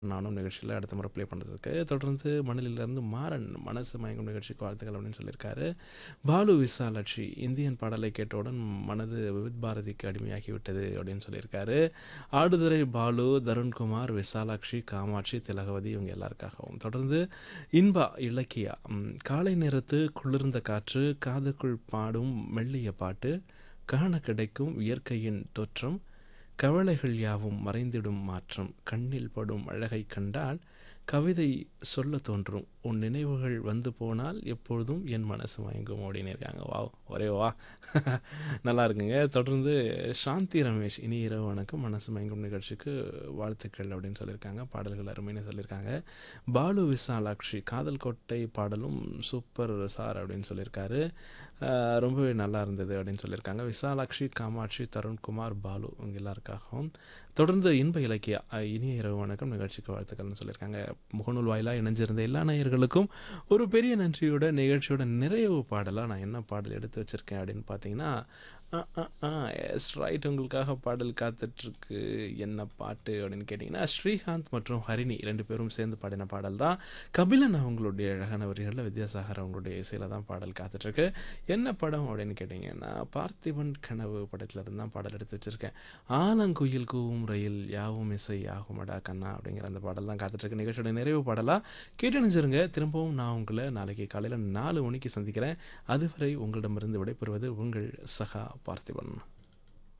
நானும் நிகழ்ச்சியில் அடுத்த முறை ப்ளே பண்ணுறதுக்கு தொடர்ந்து மணலிலிருந்து மாறன் மனசு மயங்கும் நிகழ்ச்சிக்கு வாழ்த்துக்கள் அப்படின்னு சொல்லியிருக்காரு பாலு விசாலாட்சி இந்தியன் பாடலை கேட்டவுடன் மனது விவித் பாரதிக்கு அடிமையாகிவிட்டது அப்படின்னு சொல்லியிருக்காரு ஆடுதுறை பாலு தருண்குமார் விசாலாட்சி காமாட்சி திலகவதி இவங்க எல்லாருக்காகவும் தொடர்ந்து இன்பா இலக்கியா ம், காலை நேரத்து குளிர்ந்த காற்று காதுக்குள் பாடும் மெல்லிய பாட்டு காண கிடைக்கும் இயற்கையின் தோற்றம் கவலைகள் யாவும் மறைந்திடும் மாற்றம் கண்ணில் படும் அழகை கண்டால் கவிதை சொல்ல தோன்றும் உன் நினைவுகள் வந்து போனால் எப்பொழுதும் என் மனசு மயங்கும் அப்படின்னு இருக்காங்க வா ஒரே வா நல்லா இருக்குங்க தொடர்ந்து சாந்தி ரமேஷ் இனி இரவு வணக்கம் மனசு மயங்கும் நிகழ்ச்சிக்கு வாழ்த்துக்கள் அப்படின்னு சொல்லியிருக்காங்க பாடல்கள் அருமைன்னு சொல்லியிருக்காங்க பாலு விசாலாட்சி காதல் கோட்டை பாடலும் சூப்பர் சார் அப்படின்னு சொல்லியிருக்காரு ஆஹ் ரொம்பவே நல்லா இருந்தது அப்படின்னு சொல்லியிருக்காங்க விசாலாட்சி காமாட்சி தருண்குமார் பாலு இவங்க எல்லாருக்காகவும் தொடர்ந்து இன்ப இலக்கிய அஹ், இனிய இரவு வணக்கம் நிகழ்ச்சிக்கு வாழ்த்துக்கள்னு சொல்லியிருக்காங்க முகநூல் வாயிலாக இணைஞ்சிருந்த எல்லா நேயர்களுக்கும் ஒரு பெரிய நன்றியோட நிகழ்ச்சியோட நிறைவு பாடலாக நான் என்ன பாடல் எடுத்து வச்சுருக்கேன் அப்படின்னு பார்த்தீங்கன்னா எஸ் ரைட் உங்களுக்காக பாடல் காத்துட்ருக்கு என்ன பாட்டு அப்படின்னு கேட்டிங்கன்னா ஸ்ரீகாந்த் மற்றும் ஹரிணி ரெண்டு பேரும் சேர்ந்து பாடின பாடல் தான் கபிலன் அவங்களுடைய அழகான வரிகளில் வித்யாசாகர் அவங்களுடைய இசையில் தான் பாடல் காத்துட்ருக்கு என்ன படம் அப்படின்னு கேட்டிங்கன்னா பார்த்திபன் கனவு படத்தில் இருந்து தான் பாடல் எடுத்து வச்சுருக்கேன் ஆலங்குயில் கூவும் ரயில் யாவும் இசை ஆகுமடா கண்ணா அப்படிங்கிற அந்த பாடல் தான் காத்துட்ருக்கு நிகழ்ச்சியோட நிறைவு பாடலாக கேட்டு நினைச்சிருங்க திரும்பவும் நான் உங்களை நாளைக்கு காலையில் நாலு மணிக்கு சந்திக்கிறேன் அதுவரை உங்களிடமிருந்து விடைபெறுவது உங்கள் சகா பார்த்திபன்